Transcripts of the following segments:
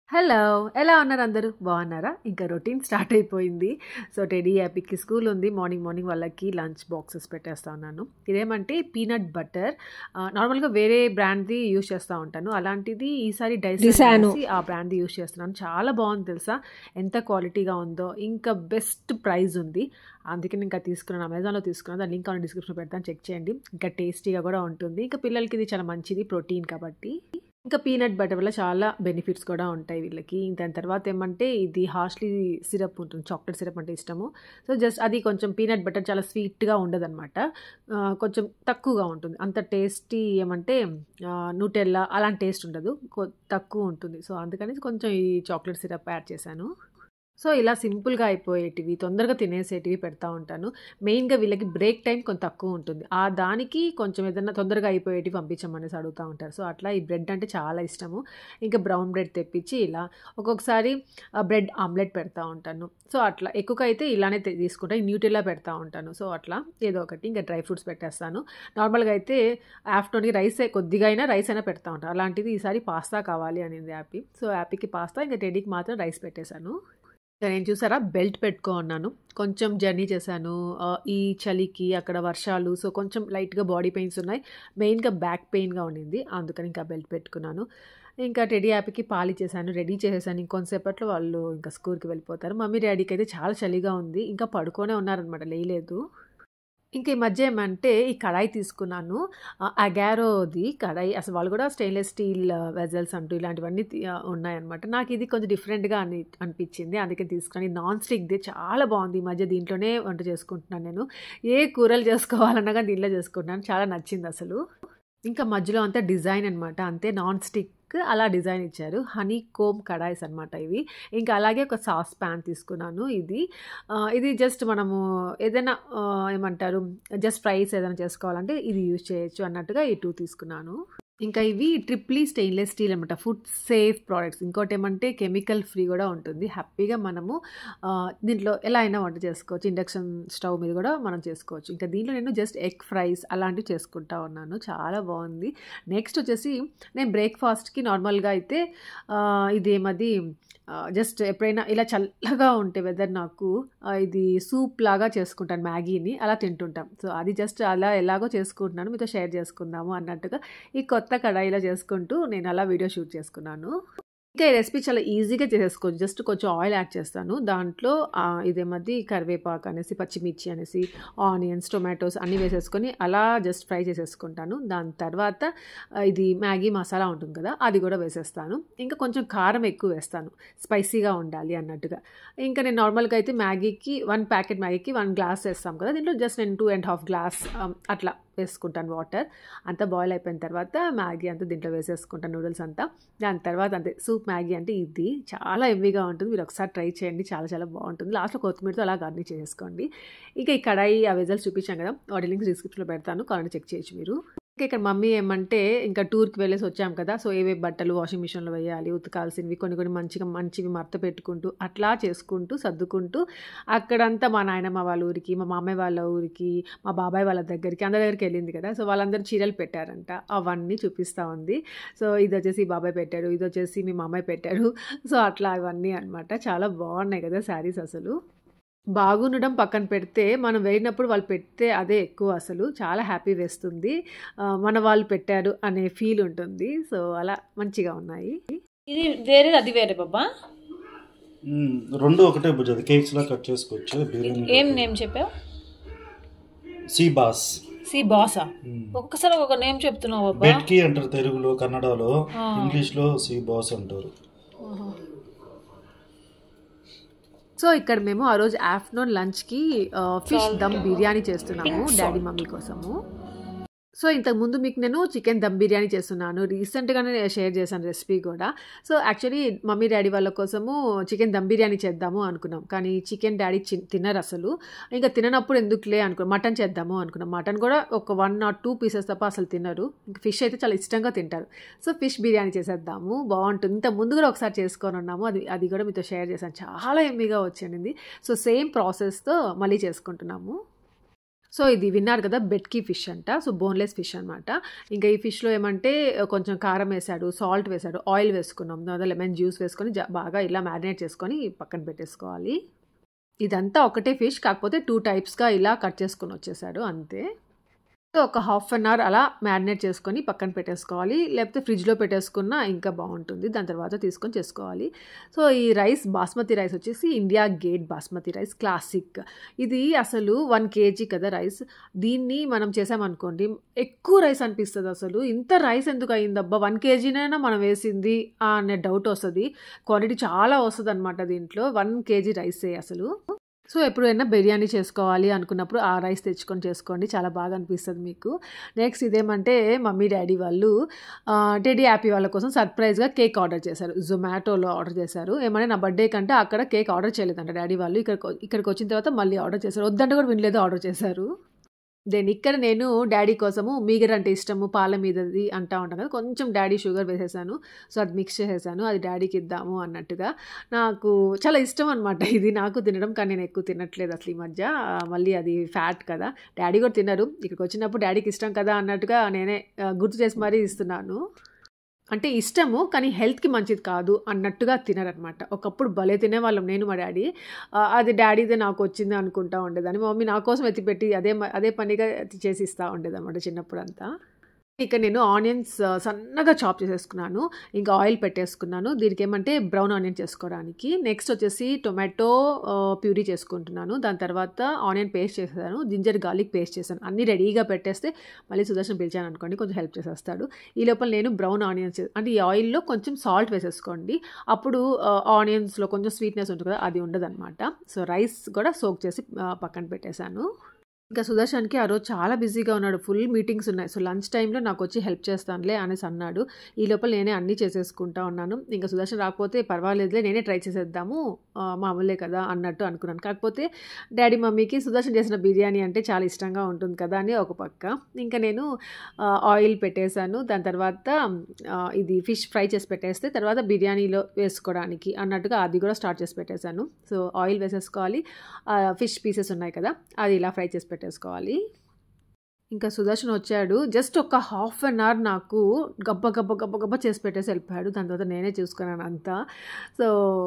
Hello ఎలా ఉన్నారు అందరూ బాగున్నారా ఇంకా రొటీన్ స్టార్ట్ అయిపోయింది సో టెడీ యాపీకి స్కూల్ ఉంది మార్నింగ్ మార్నింగ్ వాళ్ళకి లంచ్ బాక్సెస్ పెట్టేస్తా ఉన్నాను ఇదేమంటే పీనట్ బటర్ నార్మల్గా వేరే బ్రాండ్ది యూస్ చేస్తూ ఉంటాను అలాంటిది ఈసారి డైస్ Disano. ఆ బ్రాండ్ది యూస్ చేస్తున్నాను చాలా బాగుంది తెలుసా ఎంత క్వాలిటీగా ఉందో ఇంకా బెస్ట్ ప్రైస్ ఉంది అందుకే ఇంకా తీసుకున్నాను అమెజాన్లో తీసుకున్నాను దాని లింక్ ఆన్ డిస్క్రిప్షన్ పెడతాను చెక్ చేయండి ఇంకా టేస్టీగా కూడా ఉంటుంది ఇంకా పిల్లలకి ఇది చాలా మంచిది ప్రోటీన్ కాబట్టి ఇంకా పీనట్ బటర్ వల్ల చాలా బెనిఫిట్స్ కూడా ఉంటాయి వీళ్ళకి దాని తర్వాత ఏమంటే ఇది హార్ష్లీ సిరప్ ఉంటుంది చాక్లెట్ సిరప్ అంటే ఇష్టము సో జస్ట్ అది కొంచెం పీనట్ బటర్ చాలా స్వీట్గా ఉండదన్నమాట ఆ, కొంచెం తక్కువగా ఉంటుంది అంత టేస్టీ ఏమంటే నూటెల్లా అలాంటి టేస్ట్ ఉండదు కొ- తక్కువ ఉంటుంది సో అందుకని కొంచెం ఈ చాక్లెట్ సిరప్ యాడ్ చేశాను సో ఇలా సింపుల్గా అయిపోయేటివి తొందరగా తినేసేటివి పెడతా ఉంటాను మెయిన్గా వీళ్ళకి బ్రేక్ టైం కొంచెం తక్కువ ఉంటుంది ఆ దానికి కొంచెం ఏదైనా తొందరగా అయిపోయేటివి పంపించమనేసి అడుగుతూ ఉంటారు సో అట్లా ఈ బ్రెడ్ అంటే చాలా ఇష్టము ఇంకా బ్రౌన్ బ్రెడ్ తెప్పించి ఇలా ఒక్కొక్కసారి బ్రెడ్ ఆమ్లెట్ పెడతా ఉంటాను సో అట్లా ఎక్కువగా అయితే ఇలానే తె- తీసుకుంటా ఈ న్యూటిల్లా పెడతా ఉంటాను సో అట్లా ఏదో ఒకటి ఇంకా డ్రై ఫ్రూట్స్ పెట్టేస్తాను నార్మల్గా అయితే ఆఫ్టర్నూన్కి రైస్ కొద్దిగా అయినా రైస్ అయినా పెడతా ఉంటాను అలాంటిది ఈసారి పాస్తా కావాలి అనింది యాపీ సో యాపీకి పాస్తా ఇంకా టెడీకి మాత్రం రైస్ పెట్టేశాను ఇంకా నేను చూసారా బెల్ట్ పెట్టుకో ఉన్నాను కొంచెం జర్నీ చేశాను ఆ, ఈ చలికి అక్కడ వర్షాలు సో కొంచెం లైట్గా బాడీ పెయిన్స్ ఉన్నాయి మెయిన్గా బ్యాక్ పెయిన్గా ఉండింది అందుకని ఇంకా బెల్ట్ పెట్టుకున్నాను ఇంకా టెడీ యాప్కి పాలు చేశాను రెడీ చేసేసాను ఇంకొంతసేపట్లో వాళ్ళు ఇంకా స్కూల్కి వెళ్ళిపోతారు మమ్మీ డాడీకి అయితే చాలా చలిగా ఉంది ఇంకా పడుకొనే ఉన్నారనమాట లేయలేదు ఇంకా ఈ మధ్య ఏమంటే ఈ కడాయి తీసుకున్నాను ఆ, అగారోది కడాయి అసలు వాళ్ళు కూడా స్టెయిన్లెస్ స్టీల్ వెజల్స్ అంటూ ఇలాంటివన్నీ తీ- ఆ, ఉన్నాయన్నమాట నాకు ఇది కొంచెం డిఫరెంట్గా అని అనిపించింది అందుకే తీసుకొని నాన్ స్టిక్ది చాలా బాగుంది ఈ మధ్య దీంట్లోనే వంట చేసుకుంటున్నాను నేను ఏ కూరలు చేసుకోవాలన్నా కానీ దీంట్లో చేసుకుంటున్నాను చాలా నచ్చింది అసలు ఇంకా మధ్యలో అంతా డిజైన్ అనమాట అంతే నాన్ స్టిక్ అలా డిజైన్ ఇచ్చారు హనీ కోమ్ కడాయిస్ అనమాట ఇవి ఇంకా అలాగే ఒక సాస్ ప్యాన్ తీసుకున్నాను ఇది ఆ, ఇది జస్ట్ మనము ఏదైనా ఆ, ఏమంటారు జస్ట్ ఫ్రైస్ ఏదైనా చేసుకోవాలంటే ఇది యూజ్ చేయొచ్చు అన్నట్టుగా ఈ టూ తీసుకున్నాను ఇంకా ఇవి ట్రిప్లీ స్టెయిన్లెస్ స్టీల్ అనమాట ఫుడ్ సేఫ్ ప్రోడక్ట్స్ ఇంకోటి ఏమంటే కెమికల్ ఫ్రీ కూడా ఉంటుంది హ్యాపీగా మనము ఆ, దీంట్లో ఎలా అయినా వంట చేసుకోవచ్చు ఇండక్షన్ స్టవ్ మీద కూడా మనం చేసుకోవచ్చు ఇంకా దీంట్లో నేను జస్ట్ ఎగ్ ఫ్రైస్ అలాంటివి చేసుకుంటా ఉన్నాను చాలా బాగుంది నెక్స్ట్ వచ్చేసి నేను బ్రేక్ఫాస్ట్కి నార్మల్గా అయితే ఆ, ఇదేమది జస్ట్ ఎప్పుడైనా ఇలా చల్లగా ఉంటే వెదర్ నాకు ఆ, ఇది సూప్ లాగా చేసుకుంటాను మ్యాగీని అలా తింటుంటాం సో అది జస్ట్ అలా ఎలాగో చేసుకుంటున్నాను మీతో షేర్ చేసుకుందాము అన్నట్టుగా ఈ కొత్త కడాయిలో చేసుకుంటూ నేను అలా వీడియో షూట్ చేసుకున్నాను ఇంకా ఈ రెసిపీ చాలా ఈజీగా చేసేసుకోవచ్చు జస్ట్ కొంచెం ఆయిల్ యాడ్ చేస్తాను దాంట్లో ఆ, ఇదేమది కరివేపాకు అనేసి పచ్చిమిర్చి అనేసి ఆనియన్స్ టొమాటోస్ అన్నీ వేసేసుకొని అలా జస్ట్ ఫ్రై చేసేసుకుంటాను దాని తర్వాత ఆ, ఇది మ్యాగీ మసాలా ఉంటుంది కదా అది కూడా వేసేస్తాను ఇంకా కొంచెం కారం ఎక్కువ వేస్తాను స్పైసీగా ఉండాలి అన్నట్టుగా ఇంకా నేను నార్మల్గా అయితే మ్యాగీకి వన్ ప్యాకెట్ మ్యాగీకి వన్ గ్లాస్ వేస్తాం కదా దీంట్లో జస్ట్ నేను టూ అండ్ హాఫ్ గ్లాస్ అట్లా వేసుకుంటాను వాటర్ అంతా బాయిల్ అయిపోయిన తర్వాత మ్యాగీ అంతా దీంట్లో వేసేసుకుంటాను నూడిల్స్ అంతా దాని తర్వాత అంతే సూప్ మ్యాగీ అంటే ఇది చాలా హెవీగా ఉంటుంది మీరు ఒకసారి ట్రై చేయండి చాలా చాలా బాగుంటుంది లాస్ట్లో కొత్తిమీరతో అలా గార్నిష్ చేసుకోండి ఇంకా ఈ కడాయి ఆ వెజల్స్ చూపించాను కదా వాటి లింక్స్ డిస్క్రిప్షన్లో పెడతాను కావాలంటే చెక్ చేయొచ్చు మీరు ఇంకా ఇక్కడ మమ్మీ ఏమంటే ఇంకా టూర్కి వెళ్ళేసి వచ్చాం కదా సో ఏవే బట్టలు వాషింగ్ మిషన్లో వేయాలి ఉతకాల్సినవి కొన్ని కొన్ని మంచిగా మంచివి మర్త పెట్టుకుంటూ అట్లా చేసుకుంటూ సర్దుకుంటూ అక్కడంతా మా నాయనమ్మ వాళ్ళ ఊరికి మా మామయ్య వాళ్ళ ఊరికి మా బాబాయ్ వాళ్ళ దగ్గరికి అందరి దగ్గరికి వెళ్ళింది కదా సో వాళ్ళందరూ చీరలు పెట్టారంట అవన్నీ చూపిస్తూ ఉంది సో ఇది వచ్చేసి బాబాయ్ పెట్టారు ఇది వచ్చేసి మీ మామయ్య పెట్టారు సో అట్లా ఇవన్నీ అన్నమాట చాలా బాగున్నాయి కదా శారీస్ అసలు బాగుండడం పక్కన పెడితే మనం వెళ్ళినప్పుడు వాళ్ళు పెడితే అదే ఎక్కువ అసలు చాలా హ్యాపీ వేస్తుంది ఆ, మన వాళ్ళు పెట్టారు అనే ఫీల్ ఉంటుంది సో అలా మంచిగా ఉన్నాయి ఇది వేరే అది వేరే బాబా మ్మ్. రెండు ఒకటే బుజ్జి అది కేక్స్ లా కట్ చేసుకోవచ్చు బిర్యానీ ఏం నేమ్ చెప్పావు సీ బాస్ సి బాసా ఒక్కొక్కసారి ఒక్కొక్క నేమ్ చెప్తున్నావు బాబా బెట్కి అంటారు తెలుగులో కన్నడలో ఇంగ్లీష్ లో సీ బాస్ అంటారు సో ఇక్కడ మేము ఆ రోజు ఆఫ్టర్నూన్ లంచ్కి ఫిష్ దమ్ బిర్యానీ చేస్తున్నాము డాడీ మమ్మీ కోసము సో ఇంతకు ముందు మీకు నేను చికెన్ దమ్ బిర్యానీ చేస్తున్నాను రీసెంట్గానే షేర్ చేశాను రెసిపీ కూడా సో యాక్చువల్లీ మమ్మీ డాడీ వాళ్ళ కోసము చికెన్ దమ్ బిర్యానీ చేద్దాము అనుకున్నాం కానీ చికెన్ డాడీ చి తినరు అసలు ఇంకా తిననప్పుడు ఎందుకులే అనుకున్నాం మటన్ చేద్దాము అనుకున్నాం మటన్ కూడా ఒక వన్ ఆర్ టూ పీసెస్ తప్ప అసలు తినరు ఇంకా ఫిష్ అయితే చాలా ఇష్టంగా తింటారు సో ఫిష్ బిర్యానీ చేసేద్దాము బాగుంటుంది ఇంత ముందు కూడా ఒకసారి చేసుకొని ఉన్నాము అది అది కూడా మీతో షేర్ చేశాను చాలా ఎమ్మిగా వచ్చింది సో సేమ్ ప్రాసెస్తో మళ్ళీ చేసుకుంటున్నాము సో ఇది విన్నారు కదా బెట్కీ ఫిష్ అంట సో బోన్లెస్ ఫిష్ అనమాట ఇంకా ఈ ఫిష్లో ఏమంటే కొంచెం కారం వేసాడు సాల్ట్ వేసాడు ఆయిల్ వేసుకున్నాం తర్వాత లెమన్ జ్యూస్ వేసుకొని జా- బాగా ఇలా మ్యారినేట్ చేసుకొని పక్కన పెట్టేసుకోవాలి ఇదంతా ఒకటే ఫిష్ కాకపోతే టూ టైప్స్గా ఇలా కట్ చేసుకొని వచ్చేసాడు అంతే సో ఒక హాఫ్ అన్ అవర్ అలా మ్యారినేట్ చేసుకొని పక్కన పెట్టేసుకోవాలి లేకపోతే ఫ్రిడ్జ్లో పెట్టేసుకున్నా ఇంకా బాగుంటుంది దాని తర్వాత తీసుకొని చేసుకోవాలి సో ఈ రైస్ బాస్మతి రైస్ వచ్చేసి India Gate basmati rice classic ఇది అసలు వన్ కేజీ కదా రైస్ దీన్ని మనం చేసామనుకోండి ఎక్కువ రైస్ అనిపిస్తుంది అసలు ఇంత రైస్ ఎందుకు అయిందబ్బా వన్ కేజీనైనా మనం వేసింది అనే డౌట్ వస్తుంది క్వాంటిటీ చాలా వస్తుంది అనమాట దీంట్లో వన్ కేజీ రైసే అసలు సో ఎప్పుడైనా బిర్యానీ చేసుకోవాలి అనుకున్నప్పుడు ఆ రైస్ తెచ్చుకొని చేసుకోండి చాలా బాగా అనిపిస్తుంది మీకు నెక్స్ట్ ఇదేమంటే మమ్మీ డాడీ వాళ్ళు ఆ, టెడీ హ్యాపీ వాళ్ళ కోసం సర్ప్రైజ్గా కేక్ ఆర్డర్ చేశారు జొమాటోలో ఆర్డర్ చేశారు ఏమంటే నా బర్త్డే కంటే అక్కడ కేక్ ఆర్డర్ చేయలేదంట డాడీ వాళ్ళు ఇక్కడికి ఇక్కడికి వచ్చిన తర్వాత మళ్ళీ ఆర్డర్ చేశారు వద్దంటే కూడా వినలేదు ఆర్డర్ చేశారు దెన్ ఇక్కడ నేను డాడీ కోసము మీగర్ అంటే ఇష్టము పాల మీదది అంటా ఉంటాను కదా కొంచెం డాడీ షుగర్ వేసేసాను సో అది మిక్స్ చేసేసాను అది డాడీకి ఇద్దాము అన్నట్టుగా నాకు చాలా ఇష్టం అనమాట ఇది నాకు తినడం కానీ నేను ఎక్కువ తినట్లేదు అసలు ఈ మధ్య ఆ, మళ్ళీ అది ఫ్యాట్ కదా డాడీ కూడా తినరు ఇక్కడికి వచ్చినప్పుడు డాడీకి ఇష్టం కదా అన్నట్టుగా నేనే ఆ, గుర్తు చేసి మరీ ఇస్తున్నాను అంటే ఇష్టము కానీ హెల్త్కి మంచిది కాదు అన్నట్టుగా తినరనమాట ఒకప్పుడు భలే తినేవాళ్ళం నేను మా డాడీ ఆ, అది డాడీదే నాకు వచ్చింది అనుకుంటా ఉండేదాన్ని మా మమ్మీ నా కోసం ఎత్తిపెట్టి అదే మ- అదే పనిగా చేసి ఇస్తూ ఉండేదన్నమాట చిన్నప్పుడు అంతా ఇక నేను ఆనియన్స్ ఆ, సన్నగా చాప్ చేసేసుకున్నాను ఇంకా ఆయిల్ పెట్టేసుకున్నాను దీనికి ఏమంటే బ్రౌన్ ఆనియన్ చేసుకోవడానికి నెక్స్ట్ వచ్చేసి టొమాటో ఆ, ప్యూరీ చేసుకుంటున్నాను దాని తర్వాత ఆనియన్ పేస్ట్ చేసేసాను జింజర్ గార్లిక్ పేస్ట్ చేశాను అన్నీ రెడీగా పెట్టేస్తే మళ్ళీ సుదర్శన్ పిలిచాను అనుకోండి కొంచెం హెల్ప్ చేసేస్తాడు ఈ లోపల నేను బ్రౌన్ ఆనియన్స్ అంటే ఈ ఆయిల్లో కొంచెం సాల్ట్ వేసేసుకోండి అప్పుడు ఆనియన్స్లో కొంచెం స్వీట్నెస్ ఉంటుంది కదా అది ఉండదన్నమాట సో రైస్ కూడా సోక్ చేసి ఆ, పక్కన పెట్టేశాను ఇంకా సుదర్శన్కి ఆ రోజు చాలా బిజీగా ఉన్నాడు ఫుల్ మీటింగ్స్ ఉన్నాయి సో లంచ్ టైంలో నాకు వచ్చి హెల్ప్ చేస్తానులే అనేసి అన్నాడు ఈ లోపల నేనే అన్నీ చేసేసుకుంటా ఉన్నాను ఇంకా సుదర్శన్ రాకపోతే పర్వాలేదులే నేనే ట్రై చేసేద్దాము ఆ, మామూలే కదా అన్నట్టు అనుకున్నాను కాకపోతే డాడీ మమ్మీకి సుదర్శన్ చేసిన బిర్యానీ అంటే చాలా ఇష్టంగా ఉంటుంది కదా అని ఒక పక్క ఇంకా నేను ఆ, ఆయిల్ పెట్టేశాను దాని తర్వాత ఆ, ఇది ఫిష్ ఫ్రై చేసి పెట్టేస్తే తర్వాత బిర్యానీలో వేసుకోవడానికి అన్నట్టుగా అది కూడా స్టార్ట్ చేసి పెట్టేశాను సో ఆయిల్ వేసేసుకోవాలి ఆ, ఫిష్ పీసెస్ ఉన్నాయి కదా అది ఇలా ఫ్రై చేసి పెట్టేసుకోవాలి ఇంకా సుదర్శన్ వచ్చాడు జస్ట్ ఒక హాఫ్ అన్ అవర్ నాకు గబ్బ గబ్బ గబ్బ గబ్బ చేసి పెట్టేసి వెళ్ళిపోయాడు దాని తర్వాత నేనే చూసుకున్నాను అంతా so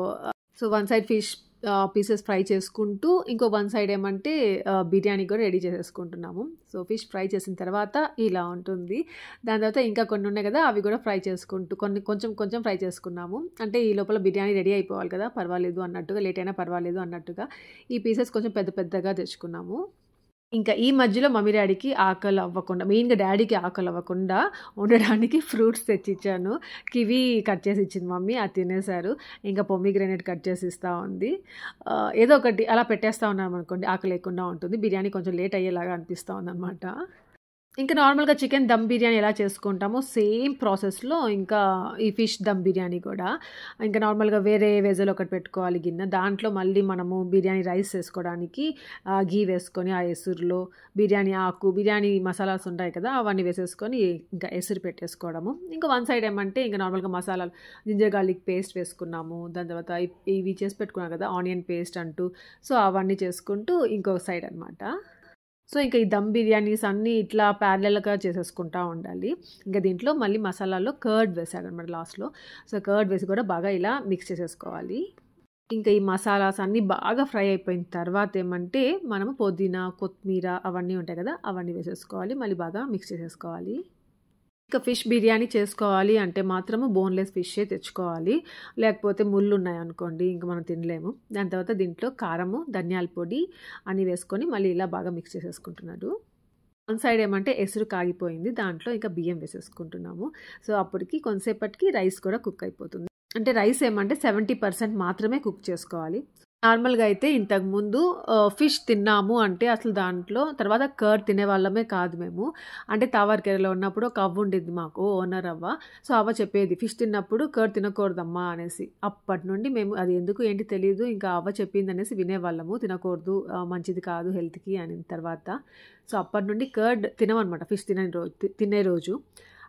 so one side fish pieces fry చేసుకుంటూ ఇంకో వన్ సైడ్ ఏమంటే ఆ, బిర్యానీ కూడా రెడీ చేసేసుకుంటున్నాము సో ఫిష్ ఫ్రై చేసిన తర్వాత ఇలా ఉంటుంది దాని తర్వాత ఇంకా కొన్ని ఉన్నాయి కదా అవి కూడా ఫ్రై చేసుకుంటూ కొన్ని కొంచెం కొంచెం ఫ్రై చేసుకున్నాము అంటే ఈ లోపల బిర్యానీ రెడీ అయిపోవాలి కదా పర్వాలేదు అన్నట్టుగా లేట్ అయినా పర్వాలేదు అన్నట్టుగా ఈ పీసెస్ కొంచెం పెద్ద పెద్దగా తెచ్చుకున్నాము ఇంకా ఈ మధ్యలో మమ్మీ డాడీకి ఆకలి అవ్వకుండా మెయిన్గా డాడీకి ఆకలి అవ్వకుండా ఉండడానికి ఫ్రూట్స్ తెచ్చిచ్చాను కివి కట్ చేసి ఇచ్చింది మమ్మీ అది తినేశారు ఇంకా పొమ్మిగ్రానైట్ కట్ చేసి ఇస్తూ ఉంది ఆ, ఏదో ఒకటి అలా పెట్టేస్తూ ఉన్నాం అనుకోండి ఆకలి లేకుండా ఉంటుంది బిర్యానీ కొంచెం లేట్ అయ్యేలాగా అనిపిస్తూ ఉందన్నమాట ఇంకా నార్మల్గా చికెన్ దమ్ బిర్యానీ ఎలా చేసుకుంటామో సేమ్ ప్రాసెస్లో ఇంకా ఈ ఫిష్ దమ్ బిర్యానీ కూడా ఇంకా నార్మల్గా వేరే వెజల్ ఒకటి పెట్టుకోవాలి గిన్నె దాంట్లో మళ్ళీ మనము బిర్యానీ రైస్ వేసుకోవడానికి ఆ, గీ వేసుకొని ఆ ఎసురులో బిర్యానీ ఆకు బిర్యానీ మసాలాస్ ఉంటాయి కదా అవన్నీ వేసేసుకొని ఇంకా ఎసురు పెట్టేసుకోవడము ఇంకా వన్ సైడ్ ఏమంటే ఇంకా నార్మల్గా మసాలాలు జింజర్ గార్లిక్ పేస్ట్ వేసుకున్నాము దాని తర్వాత ఇ- ఇవి చేసి పెట్టుకున్నాం కదా ఆనియన్ పేస్ట్ అంటూ సో అవన్నీ చేసుకుంటూ ఇంకో సైడ్ అనమాట సో ఇంకా ఈ దమ్ బిర్యానీస్ అన్నీ ఇట్లా ప్యారలల్గా చేసేసుకుంటా ఉండాలి ఇంకా దీంట్లో మళ్ళీ మసాలాలో కర్డ్ వేసాడు అనమాట లాస్ట్లో సో కర్డ్ వేసి కూడా బాగా ఇలా మిక్స్ చేసేసుకోవాలి ఇంకా ఈ మసాలాస్ అన్నీ బాగా ఫ్రై అయిపోయిన తర్వాత ఏమంటే మనము పుదీనా కొత్తిమీర అవన్నీ ఉంటాయి కదా అవన్నీ వేసేసుకోవాలి మళ్ళీ బాగా మిక్స్ చేసేసుకోవాలి ఇంకా ఫిష్ బిర్యానీ చేసుకోవాలి అంటే మాత్రము బోన్లెస్ ఫిషే తెచ్చుకోవాలి లేకపోతే ముళ్ళు ఉన్నాయనుకోండి ఇంకా మనం తినలేము దాని తర్వాత దీంట్లో కారము ధనియాల పొడి అన్నీ వేసుకొని మళ్ళీ ఇలా బాగా మిక్స్ చేసేసుకుంటున్నాడు వన్ సైడ్ ఏమంటే ఎసురు కాగిపోయింది దాంట్లో ఇంకా బియ్యం వేసేసుకుంటున్నాము సో అప్పటికి కొంతసేపటికి రైస్ కూడా కుక్ అయిపోతుంది అంటే రైస్ ఏమంటే సెవెంటీ పర్సెంట్ మాత్రమే కుక్ చేసుకోవాలి నార్మల్గా అయితే ఇంతకుముందు ఫిష్ తిన్నాము అంటే అసలు దాంట్లో తర్వాత కర్డ్ తినే వాళ్ళమే కాదు మేము అంటే తావర్కెరలో ఉన్నప్పుడు ఒక అవ్వ ఉండేది మాకు ఓనర్ అవ్వ సో అవ్వ చెప్పేది ఫిష్ తిన్నప్పుడు కర్డ్ తినకూడదమ్మా అనేసి అప్పటి నుండి మేము అది ఎందుకు ఏంటి తెలియదు ఇంకా అవ్వ చెప్పింది అనేసి వినేవాళ్ళము తినకూడదు ఆ, మంచిది కాదు హెల్త్కి అని తర్వాత సో అప్పటి నుండి కర్డ్ తినమన్నమాట ఫిష్ తినే రోజు తినే రోజు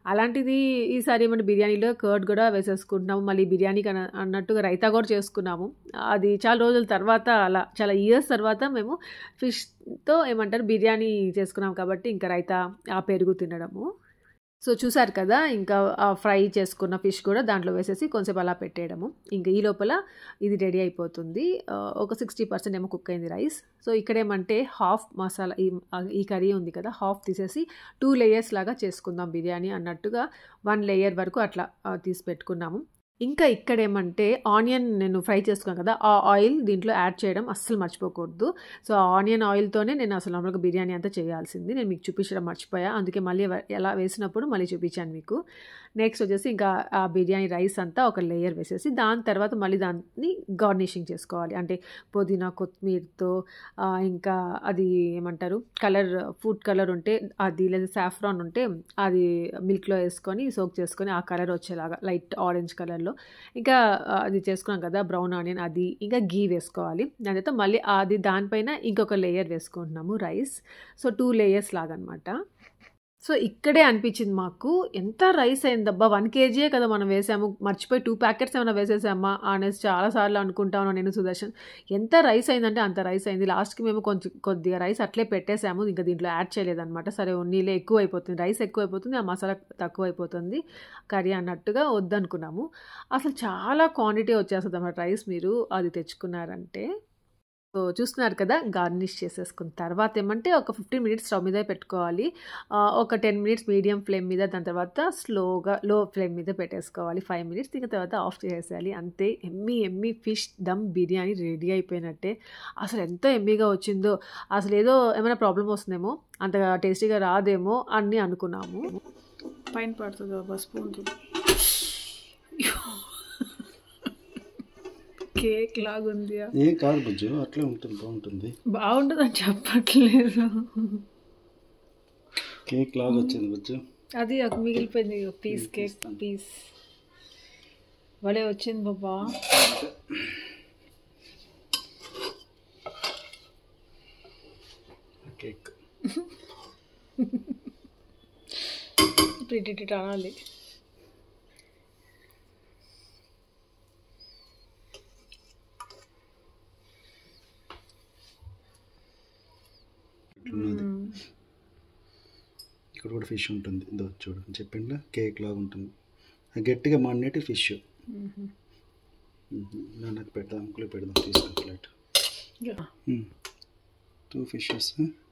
అలాంటిది ఈసారి ఏమంటే బిర్యానీలో కర్డ్ కూడా వేసేసుకుంటున్నాము మళ్ళీ బిర్యానీకి అన్న అన్నట్టుగా రైతా కూడా చేసుకున్నాము అది చాలా రోజుల తర్వాత అలా చాలా ఇయర్స్ తర్వాత మేము ఫిష్తో ఏమంటారు బిర్యానీ చేసుకున్నాం కాబట్టి ఇంకా రైతా ఆ పెరుగు తినడము సో చూసారు కదా ఇంకా ఆ ఫ్రై చేసుకున్న ఫిష్ కూడా దాంట్లో వేసేసి కొంచెం అలా పెట్టేయడము ఇంకా ఈ లోపల ఇది రెడీ అయిపోతుంది ఆ, ఒక సిక్స్టీ పర్సెంట్ ఏమో కుక్ అయింది రైస్ సో ఇక్కడ ఏమంటే హాఫ్ మసాలా ఈ ఈ కర్రీ ఉంది కదా హాఫ్ తీసేసి టూ లేయర్స్ లాగా చేసుకుందాం బిర్యానీ అన్నట్టుగా వన్ లేయర్ వరకు అట్లా ఆ, తీసి పెట్టుకున్నాము ఇంకా ఇక్కడ ఏమంటే ఆనియన్ నేను ఫ్రై చేసుకున్నాను కదా ఆ ఆయిల్ దీంట్లో యాడ్ చేయడం అస్సలు మర్చిపోకూడదు సో ఆ ఆనియన్ ఆయిల్తోనే నేను అసలు నార్మల్గా బిర్యానీ అంతా చేయాల్సింది నేను మీకు చూపించడం మర్చిపోయా అందుకే మళ్ళీ ఎవ- ఎలా వేసినప్పుడు మళ్ళీ చూపించాను మీకు నెక్స్ట్ వచ్చేసి ఇంకా ఆ బిర్యానీ రైస్ అంతా ఒక లేయర్ వేసేసి దాని తర్వాత మళ్ళీ దాన్ని గార్నిషింగ్ చేసుకోవాలి అంటే పుదీనా కొత్తిమీరతో ఆ, ఇంకా అది ఏమంటారు కలర్ ఫుడ్ కలర్ ఉంటే అది లేదా సాఫ్రాన్ ఉంటే అది మిల్క్లో వేసుకొని సోక్ చేసుకొని ఆ కలర్ వచ్చేలాగా లైట్ ఆరెంజ్ కలర్లో ఇంకా ఆ, అది చేసుకున్నాం కదా బ్రౌన్ ఆనియన్ అది ఇంకా గీ వేసుకోవాలి దాని తర్వాత మళ్ళీ అది దానిపైన ఇంకొక లేయర్ వేసుకుంటున్నాము రైస్ సో టూ లేయర్స్ లాగా అనమాట సో ఇక్కడే అనిపించింది మాకు ఎంత రైస్ అయిందబ్బా వన్ కేజీయే కదా మనం వేసాము మర్చిపోయి టూ ప్యాకెట్స్ ఏమైనా వేసేసామా అనేసి చాలాసార్లు అనుకుంటాను నేను సుదర్శన్ ఎంత రైస్ అయిందంటే అంత రైస్ అయింది లాస్ట్కి మేము కొంచెం కొద్దిగా రైస్ అట్లే పెట్టేసాము ఇంకా దీంట్లో యాడ్ చేయలేదన్నమాట సరే నీళ్ళే ఎక్కువ అయిపోతుంది రైస్ ఎక్కువ అయిపోతుంది ఆ మసాలా తక్కువ అయిపోతుంది కర్రీ అన్నట్టుగా వద్దనుకున్నాము అసలు చాలా క్వాంటిటీ వచ్చేస్తుంది అన్నమాట రైస్ మీరు అది తెచ్చుకున్నారంటే సో చూస్తున్నారు కదా గార్నిష్ చేసేసుకున్న తర్వాత ఏమంటే ఒక ఫిఫ్టీన్ మినిట్స్ స్టవ్ మీద పెట్టుకోవాలి ఆ, ఒక టెన్ మినిట్స్ మీడియం ఫ్లేమ్ మీద దాని తర్వాత స్లోగా లో ఫ్లేమ్ మీద పెట్టేసుకోవాలి ఫైవ్ మినిట్స్ దీని తర్వాత ఆఫ్ చేసేయాలి అంతే ఎమ్మి ఎమ్మి ఫిష్ దమ్ బిర్యానీ రెడీ అయిపోయినట్టే అసలు ఎంత ఎమ్మిగా వచ్చిందో అసలు ఏదో ఏమైనా ప్రాబ్లం వస్తుందేమో అంతగా టేస్టీగా రాదేమో అని అనుకున్నాము పైన పడుతుంది బాబా స్పూన్ కేక్ లాగుంది ఏం కాదు బుజ్జు అట్లే ఉంటుంది బాగుంటుంది బాగుంటుందని చెప్పట్లేదు కేక్ లాగా వచ్చింది బుజ్జు అది ఒక మిగిలిపోయింది పీస్ కేక్ పీస్ భలే వచ్చింది బాబా కేక్ ఇప్పుడు ఇటు ఇటు అనాలి ఇట్లున్నది ఇక్కడ కూడా ఫిష్ ఉంటుంది ఇదో చూడు చెప్పిండా కేక్ లాగా ఉంటుంది అది గట్టిగా మండేటి ఫిష్ నాకు పెడదాం అంకులు పెడదాం తీసుకో ప్లేట్ టూ ఫిషెస్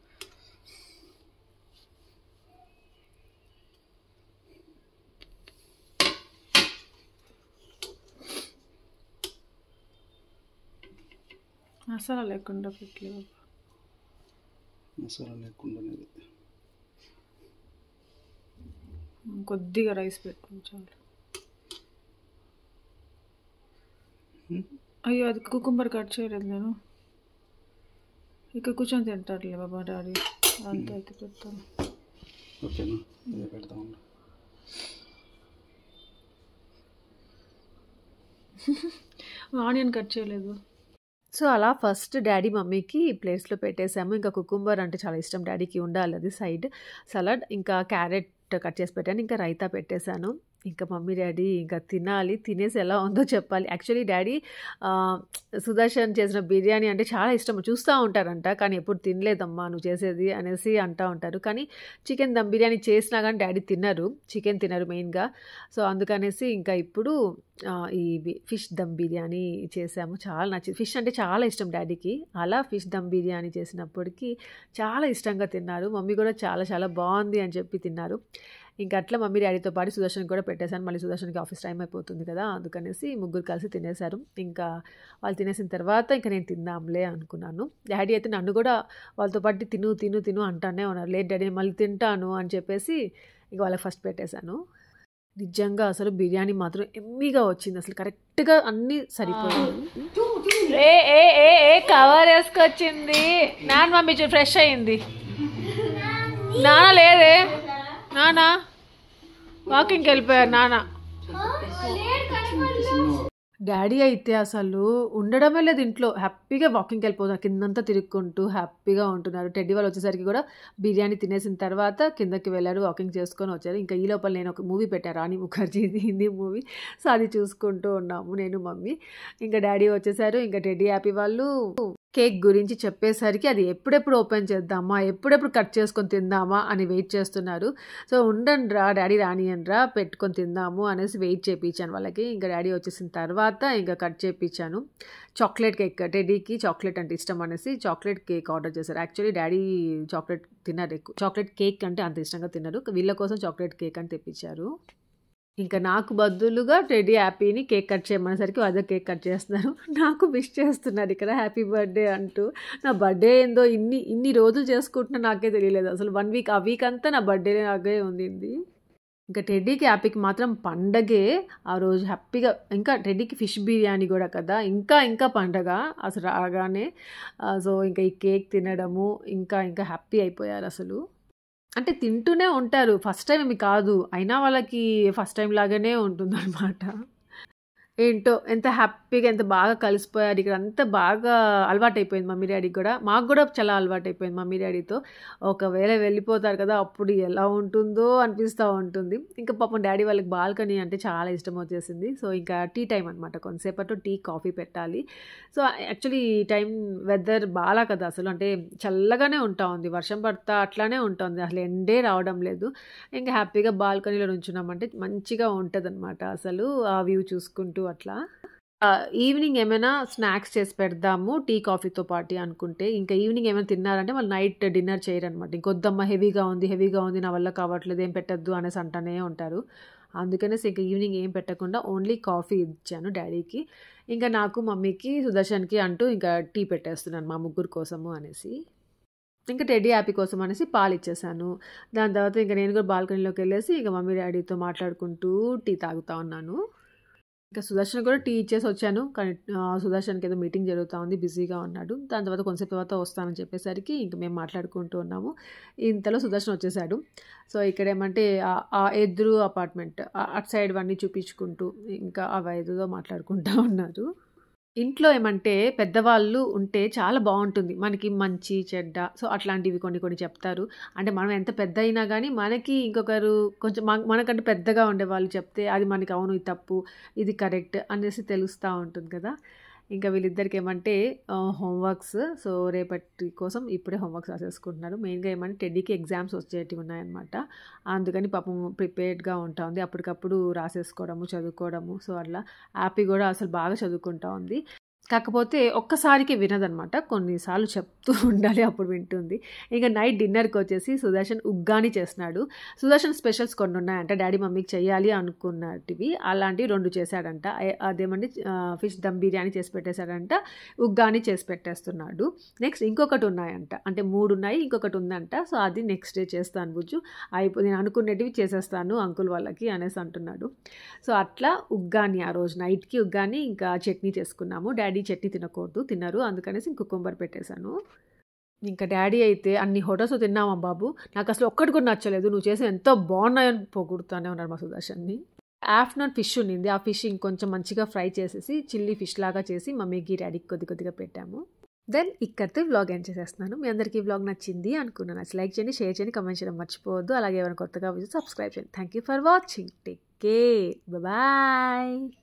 మసాలా లేకుండా పెట్టలేదు మసాలా లేకుండా కొద్దిగా రైస్ పెట్టుకుని చాలు అయ్యో అది కుకుంబర్ కట్ చేయలేదు నేను ఇక్కడ కూర్చొని తింటారులే బాబా డాడీ అంతా అయితే పెడతాను ఓకేనా ఇదే పెడదాం ఆనియన్ కట్ చేయలేదు సో అలా ఫస్ట్ డాడీ మమ్మీకి ప్లేట్స్లో పెట్టేసాము ఇంకా కుకుంబర్ అంటే చాలా ఇష్టం డాడీకి ఉండాలి అది సైడ్ సలాడ్ ఇంకా క్యారెట్ కట్ చేసి పెట్టాను ఇంకా రైతా పెట్టేశాను ఇంకా మమ్మీ డాడీ ఇంకా తినాలి తినేసి ఎలా ఉందో చెప్పాలి యాక్చువల్లీ డాడీ ఆ, సుదర్శన్ చేసిన బిర్యానీ అంటే చాలా ఇష్టం చూస్తూ ఉంటారంట కానీ ఎప్పుడు తినలేదమ్మా నువ్వు చేసేది అనేసి అంటూ ఉంటారు కానీ చికెన్ దమ్ బిర్యానీ చేసినా కానీ డాడీ తిన్నారు చికెన్ తినరు మెయిన్గా సో అందుకనేసి ఇంకా ఇప్పుడు ఆ, ఈ బి- ఫిష్ దమ్ బిర్యానీ చేసాము చాలా నచ్చింది ఫిష్ అంటే చాలా ఇష్టం డాడీకి అలా ఫిష్ దమ్ బిర్యానీ చేసినప్పటికీ చాలా ఇష్టంగా తిన్నారు మమ్మీ కూడా చాలా చాలా బాగుంది అని చెప్పి తిన్నారు ఇంకా అట్లా మమ్మీ డాడీతో పాటు సుదర్శన్ కూడా పెట్టేశాను మళ్ళీ సుదర్శన్కి ఆఫీస్ టైం అయిపోతుంది కదా అందుకనేసి ముగ్గురు కలిసి తినేశారు ఇంకా వాళ్ళు తినేసిన తర్వాత ఇంకా నేను తిందాంలే అనుకున్నాను డాడీ అయితే నన్ను కూడా వాళ్ళతో పాటు తిను తిను తిను అంటానే ఉన్నారు లేదు డాడీ నేను మళ్ళీ తింటాను అని చెప్పేసి ఇంకా వాళ్ళకి ఫస్ట్ పెట్టేశాను నిజంగా అసలు బిర్యానీ మాత్రం ఎమ్మిగా వచ్చింది అసలు కరెక్ట్గా అన్నీ సరిపోయాయి ఏ ఏ ఏ ఏ కవర్ వేసుకొచ్చింది నాన్న మమ్మీ చూ ఫ్రెష్ అయింది నాన్న లేదే నాన్న వాకింగ్కి వెళ్ళిపోయారు నాన్న డాడీ అయితే అసలు ఉండడమే లేదు ఇంట్లో హ్యాపీగా వాకింగ్కి వెళ్ళిపోతున్నారు కిందంతా తిరుక్కుంటూ హ్యాపీగా ఉంటున్నారు టెడ్డీ వాళ్ళు వచ్చేసరికి కూడా బిర్యానీ తినేసిన తర్వాత కిందకి వెళ్ళారు వాకింగ్ చేసుకొని వచ్చారు ఇంకా ఈ లోపల నేను ఒక మూవీ పెట్టాను రాణి ముఖర్జీది హిందీ మూవీ సో అది చూసుకుంటూ ఉన్నాము నేను మమ్మీ ఇంకా డాడీ వచ్చేసారు ఇంకా టెడ్డీ హ్యాపీ వాళ్ళు కేక్ గురించి చెప్పేసరికి అది ఎప్పుడెప్పుడు ఓపెన్ చేద్దామా ఎప్పుడెప్పుడు కట్ చేసుకొని తిందామా అని వెయిట్ చేస్తున్నారు సో ఉండండి రా డాడీ రానియన్ రా పెట్టుకొని తిందాము అనేసి వెయిట్ చేయించాను వాళ్ళకి ఇంకా డాడీ వచ్చేసిన తర్వాత ఇంకా కట్ చేయించాను చాక్లెట్ కేక్ టెడీకి చాక్లెట్ అంటే ఇష్టం అనేసి చాక్లెట్ కేక్ ఆర్డర్ చేశారు యాక్చువల్లీ డాడీ చాక్లెట్ తిన్నారు ఎక్కువ చాక్లెట్ కేక్ అంటే అంత ఇష్టంగా తిన్నారు వీళ్ళ కోసం చాక్లెట్ కేక్ అని తెప్పించారు ఇంకా నాకు బదులుగా టెడీ హ్యాపీని కేక్ కట్ చేయమనేసరికి అదే కేక్ కట్ చేస్తున్నారు నాకు విష్ చేస్తున్నారు ఇక్కడ హ్యాపీ బర్త్డే అంటూ నా బర్త్డే ఏందో ఇన్ని ఇన్ని రోజులు చేసుకుంటున్నా నాకే తెలియలేదు అసలు వన్ వీక్ ఆ వీక్ అంతా నా బర్త్డే లాగే ఉండింది ఇంకా టెడ్డీకి హ్యాపీకి మాత్రం పండగే ఆ రోజు హ్యాపీగా ఇంకా టెడ్డీకి ఫిష్ బిర్యానీ కూడా కదా ఇంకా ఇంకా పండగ అసలు రాగానే సో ఇంకా ఈ కేక్ తినడము ఇంకా ఇంకా హ్యాపీ అయిపోయారు అసలు అంటే తింటూనే ఉంటారు ఫస్ట్ టైం ఏమి కాదు అయినా వాళ్ళకి ఫస్ట్ టైం లాగానే ఉంటుందన్నమాట ఏంటో ఎంత హ్యాపీగా ఎంత బాగా కలిసిపోయారు ఇక్కడ అంతా బాగా అలవాటైపోయింది మమ్మీ డాడీకి కూడా మాకు కూడా చాలా అలవాటైపోయింది మమ్మీ డాడీతో ఒకవేళ వెళ్ళిపోతారు కదా అప్పుడు ఎలా ఉంటుందో అనిపిస్తూ ఉంటుంది ఇంకా పాపం డాడీ వాళ్ళకి బాల్కనీ అంటే చాలా ఇష్టం వచ్చేసింది సో ఇంకా టీ టైం అనమాట కొంతసేపట్లో టీ కాఫీ పెట్టాలి సో యాక్చువల్లీ ఈ టైం వెదర్ బాగా కదా అసలు అంటే చల్లగానే ఉంటా ఉంది వర్షం పడతా అట్లానే ఉంటుంది అసలు ఎండే రావడం లేదు ఇంకా హ్యాపీగా బాల్కనీలో నుంచున్నామంటే మంచిగా ఉంటుంది అసలు ఆ వ్యూ చూసుకుంటూ అట్లా ఆ, ఈవినింగ్ ఏమైనా స్నాక్స్ చేసి పెడదాము టీ కాఫీతో పాటు అనుకుంటే ఇంకా ఈవినింగ్ ఏమైనా తిన్నారంటే వాళ్ళు నైట్ డిన్నర్ చేయరనమాట ఇంకొద్దమ్మ హెవీగా ఉంది హెవీగా ఉంది నా వల్ల కావట్లేదు ఏం పెట్టద్దు అనేసి అంటానే ఉంటారు అందుకనేసి ఇంకా ఈవినింగ్ ఏం పెట్టకుండా ఓన్లీ కాఫీ ఇచ్చాను డాడీకి ఇంకా నాకు మమ్మీకి సుదర్శన్కి అంటూ ఇంకా టీ పెట్టేస్తున్నాను మా ముగ్గురు కోసము అనేసి ఇంకా టెడ్డీ హ్యాపీ కోసం అనేసి పాలు ఇచ్చేసాను దాని తర్వాత ఇంకా నేను కూడా బాల్కనీలోకి వెళ్ళేసి ఇంకా మమ్మీ డాడీతో మాట్లాడుకుంటూ టీ తాగుతా ఉన్నాను ఇంకా సుదర్శన్ కూడా టీ ఇచ్చేసి వచ్చాను కానీ ఆ, సుదర్శన్కి ఏదో మీటింగ్ జరుగుతూ ఉంది బిజీగా ఉన్నాడు దాని తర్వాత కొంచెం తర్వాత వస్తానని చెప్పేసరికి ఇంక మేము మాట్లాడుకుంటూ ఉన్నాము ఇంతలో సుదర్శన్ వచ్చేసాడు సో ఇక్కడ ఏమంటే ఆ- ఆ ఎదురు అపార్ట్మెంట్ ఆ- అటు సైడ్ అన్నీ చూపించుకుంటూ ఇంకా ఆ ఏదో మాట్లాడుకుంటూ ఉన్నారు ఇంట్లో ఏమంటే పెద్దవాళ్ళు ఉంటే చాలా బాగుంటుంది మనకి మంచి చెడ్డ సో అట్లాంటివి కొన్ని కొన్ని చెప్తారు అంటే మనం ఎంత పెద్ద అయినా కానీ మనకి ఇంకొకరు కొంచెం మన- మనకంటే పెద్దగా ఉండే వాళ్ళు చెప్తే అది మనకి అవును ఇది తప్పు ఇది కరెక్ట్ అనేసి తెలుస్తూ ఉంటుంది కదా ఇంకా వీళ్ళిద్దరికి ఏమంటే హోంవర్క్స్ సో రేపటి కోసం ఇప్పుడే హోంవర్క్స్ రాసేసుకుంటున్నారు మెయిన్గా ఏమంటే టెడ్డీకి ఎగ్జామ్స్ వచ్చేటివి ఉన్నాయన్నమాట అందుకని పాపం ప్రిపేర్డ్గా ఉంటా ఉంది అప్పటికప్పుడు రాసేసుకోవడము చదువుకోవడము సో అట్లా యాపీ కూడా అసలు బాగా చదువుకుంటా ఉంది కాకపోతే ఒక్కసారికి వినదనమాట కొన్నిసార్లు చెప్తూ ఉండాలి అప్పుడు వింటుంది ఇంకా నైట్ డిన్నర్కి వచ్చేసి సుదర్శన్ ఉగ్గాని చేస్తున్నాడు సుదర్శన్ స్పెషల్స్ కొన్ని ఉన్నాయంట డాడీ మమ్మీకి చేయాలి అనుకున్నటివి అలాంటివి రెండు చేశాడంట ఏ- అదేమంటే ఫిష్ దమ్ బిర్యానీ చేసి పెట్టేశాడంట ఉగ్గాని చేసి పెట్టేస్తున్నాడు నెక్స్ట్ ఇంకొకటి ఉన్నాయంట అంటే మూడు ఉన్నాయి ఇంకొకటి ఉందంట సో అది నెక్స్ట్ డే చేస్తాను బుజ్జు అయిపో నేను అనుకునేటివి చేసేస్తాను అంకుల్ వాళ్ళకి అనేసి అంటున్నాడు సో అట్లా ఉగ్గాని ఆ రోజు నైట్కి ఉగ్గాని ఇంకా చట్నీ చేసుకున్నాము డాడీ చట్నీ తినకూడదు తిన్నారు అందుకనేసి కుకుంబర్ పెట్టేశాను ఇంకా డాడీ అయితే అన్ని హోటల్స్ తిన్నామా బాబు నాకు అసలు ఒక్కటి కూడా నచ్చలేదు నువ్వు చేసి ఎంతో బాగున్నాయని పొగుడుతూనే ఉన్నారు మా సుదర్శన్ని ఆఫ్టర్నూన్ ఫిష్ ఉండింది ఆ ఫిష్ ఇంకొంచెం మంచిగా ఫ్రై చేసేసి చిల్లీ ఫిష్ లాగా చేసి మమ్మీకి డాడీకి కొద్ది కొద్దిగా పెట్టాము దెన్ ఇక్కడితో వ్లాగ్ ఎండ్ చేసేస్తున్నాను మీ అందరికీ ఈ వ్లాగ్ నచ్చింది అనుకున్నాను నచ్చి లైక్ చేయండి షేర్ చేయండి కమెంట్ చేయడం మర్చిపోవద్దు అలాగే ఎవరైనా కొత్తగా సబ్స్క్రైబ్ చేయండి thank you for watching take care bye